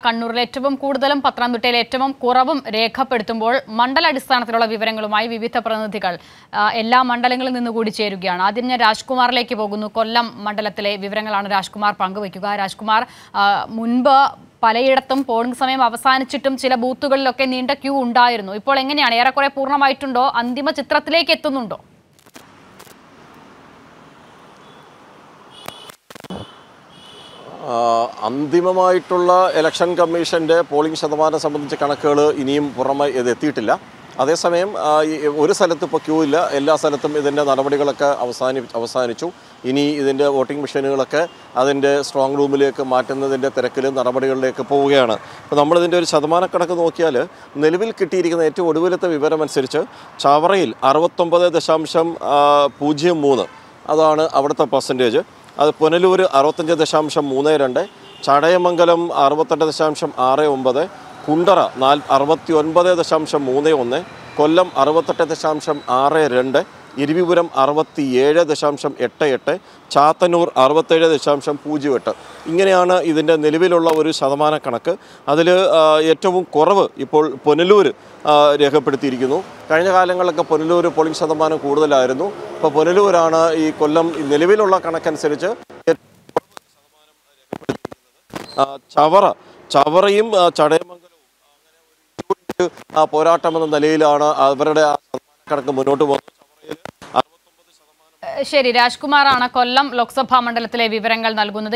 കണ്ണൂരിൽ ഏറ്റവും കൂടുതലും പത്തനംതിട്ടയിൽ ഏറ്റവും കുറവും രേഖപ്പെടുത്തുമ്പോൾ മണ്ഡലാടിസ്ഥാനത്തിലുള്ള വിവരങ്ങളുമായി വിവിധ പ്രതിനിധികൾ ആ, എല്ലാ മണ്ഡലങ്ങളിൽ നിന്ന് കൂടി ചേരുകയാണ് ആദ്യം ഞാൻ രാജ്കുമാറിലേക്ക് പോകുന്നു കൊല്ലം മണ്ഡലത്തിലെ വിവരങ്ങളാണ് രാജ്കുമാർ പങ്കുവയ്ക്കുക രാജ്കുമാർ ആ, മുൻപ് പലയിടത്തും പോളിംഗ് സമയം അവസാനിച്ചിട്ടും ചില ബൂത്തുകളിലൊക്കെ നീണ്ട ക്യൂ ഉണ്ടായിരുന്നു ഇപ്പോൾ എങ്ങനെയാണ് ഏറെക്കുറെ പൂർണ്ണമായിട്ടുണ്ടോ അന്തിമ ചിത്രത്തിലേക്ക് എത്തുന്നുണ്ടോ ആ, അന്തിമമായിട്ടുള്ള ഇലക്ഷൻ കമ്മീഷന്റെ പോളിംഗ് ശതമാനം സംബന്ധിച്ച കണക്കുകൾ ഇനിയും പുറമെ ഇത് എത്തിയിട്ടില്ല അതേസമയം ആ, ഈ ഒരു സ്ഥലത്ത് ഇപ്പോൾ ക്യൂ ഇല്ല എല്ലാ സ്ഥലത്തും ഇതിൻ്റെ നടപടികളൊക്കെ അവസാനി അവസാനിച്ചു ഇനി ഇതിൻ്റെ വോട്ടിംഗ് മെഷീനുകളൊക്കെ അതിൻ്റെ സ്ട്രോങ് റൂമിലേക്ക് മാറ്റുന്നതിൻ്റെ തിരക്കിലും നടപടികളിലേക്ക് പോവുകയാണ് ഇപ്പോൾ നമ്മളിതിൻ്റെ ഒരു ശതമാനക്കണക്ക് നോക്കിയാൽ നിലവിൽ കിട്ടിയിരിക്കുന്ന ഏറ്റവും ഒടുവിലത്തെ വിവരമനുസരിച്ച് ചവറയിൽ അറുപത്തൊമ്പത് ദശാംശം ആ, പൂജ്യം മൂന്ന് അതാണ് അവിടുത്തെ പെർസെൻറ്റേജ് അത് പുനലൂർ അറുപത്തഞ്ച് ദശാംശം മൂന്ന് രണ്ട് ചടയമംഗലം അറുപത്തെട്ട് ദശാംശം ആറ് ഒമ്പത് കുണ്ടറ നാൽ അറുപത്തി ഒൻപത് ദശാംശം മൂന്ന് ഒന്ന് കൊല്ലം അറുപത്തെട്ട് ദശാംശം ആറ് രണ്ട് ഇരുവിപുരം അറുപത്തി ഏഴ് ദശാംശം എട്ട് എട്ട് ചാത്തന്നൂർ അറുപത്തേഴ് ദശാംശം പൂജ്യം എട്ട് ഇങ്ങനെയാണ് ഇതിൻ്റെ നിലവിലുള്ള ഒരു ശതമാന കണക്ക് അതിൽ ഏറ്റവും കുറവ് ഇപ്പോൾ പുനലൂർ ആ, രേഖപ്പെടുത്തിയിരിക്കുന്നു കഴിഞ്ഞ കാലങ്ങളിലൊക്കെ പുനലൂർ പോളിംഗ് ശതമാനം കൂടുതലായിരുന്നു ഇപ്പോൾ പുനലൂരാണ് ഈ കൊല്ലം നിലവിലുള്ള കണക്കനുസരിച്ച് ആ, ചവറ ചവറയും ആ, ചടയമംഗലവും അങ്ങനെ ഒരു ഒരു, ആ, പോരാട്ടം എന്ന നിലയിലാണ് അവരുടെ ആ ശതമാന കണക്ക് മുന്നോട്ട് പോകുന്നത് ചവറയിൽ അറുപത്തൊമ്പത് ശതമാനം ശരി രാജ്കുമാറാണ് കൊല്ലം ലോക്സഭാ മണ്ഡലത്തിലെ വിവരങ്ങൾ നൽകുന്നത്